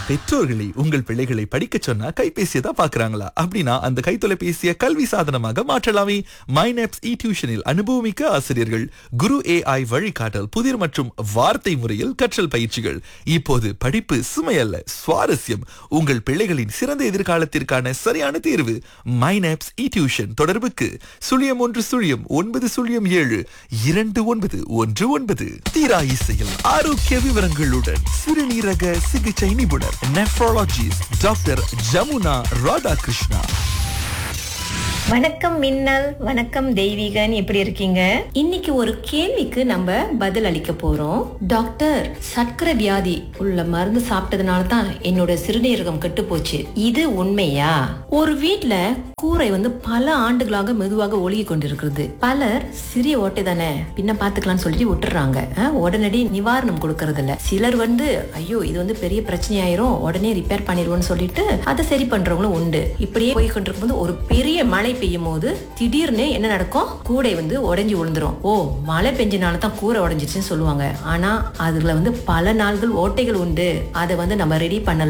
பெற்றோர்களை உங்கள் பிள்ளைகளை படிக்க சொன்னா கைபேசியை தான் பாக்குறாங்களா அப்படின்னா அந்த கைத்தொலைபேசியை கல்வி சாதனமாக மாற்றலாமே மைனப்ஸ் இ டியூஷனில் அனுபவமிக்க ஆசிரியர்கள் குரு ஏஐ வழிகாட்டல் புதிர் மற்றும் வார்த்தை முறையில் கற்றல் பயிற்சிகள் இப்போது படிப்பு சுமையல்ல சுவாரஸ்யம் உங்கள் பிள்ளைகளின் சிறந்த எதிர்காலத்திற்கான சரியான தேர்வு மைனப்ஸ் இ டியூஷன் தொடர்புக்கு சுழியம் ஒன்று சுழியம் ஒன்பது சுழியம் ஏழு இரண்டு ஒன்பது ஒன்று ஒன்பது தீரா இசையில் ஆரோக்கிய விவரங்களுடன் சிறுநீரக சிகிச்சை நிபுணர் நெஃப்ரோலஜிஸ்ட் டாக்டர் ஜமுனா ராதாகிருஷ்ணா வணக்கம் மின்னல் வணக்கம் தெய்வீகன் எப்படி இருக்கீங்க இன்னைக்கு ஒரு கேள்விக்கு நம்ம பதில் அளிக்க போறோம் டாக்டர் சர்க்கரை வியாதி உள்ள மருந்து சாப்பிட்டதுனால தான் என்னோட சிறுநீரகம் கெட்டு போச்சு இது உண்மையா ஒரு வீட்ல கூரை வந்து பல ஆண்டுகளாக மெதுவாக ஒழுகி கொண்டிருக்கிறது பலர் சிறிய ஓட்டை தானே பின்ன பாத்துக்கலாம்னு சொல்லிட்டு விட்டுறாங்க அஹ், உடனடி நிவாரணம் கொடுக்கறது இல்ல சிலர் வந்து ஐயோ இது வந்து பெரிய பிரச்சனையாயிரும் உடனே ரிப்பேர் பண்ணிடுவோம்னு சொல்லிட்டு அதை சரி பண்றவங்களும் உண்டு இப்படியே போய் கொண்டிருக்கும் போது ஒரு பெரிய மழை பெய்யும் போது திடீர்னு என்ன நடக்கும் கூடை வந்து உடைஞ்சு விழுந்துரும் ஓ மழை பெஞ்சனால தான் கூரை உடைஞ்சிச்சுன்னு சொல்லுவாங்க ஆனா அதுல வந்து பல நாள்கள் ஓட்டைகள் உண்டு அதை வந்து நம்ம ரெடி பண்ணல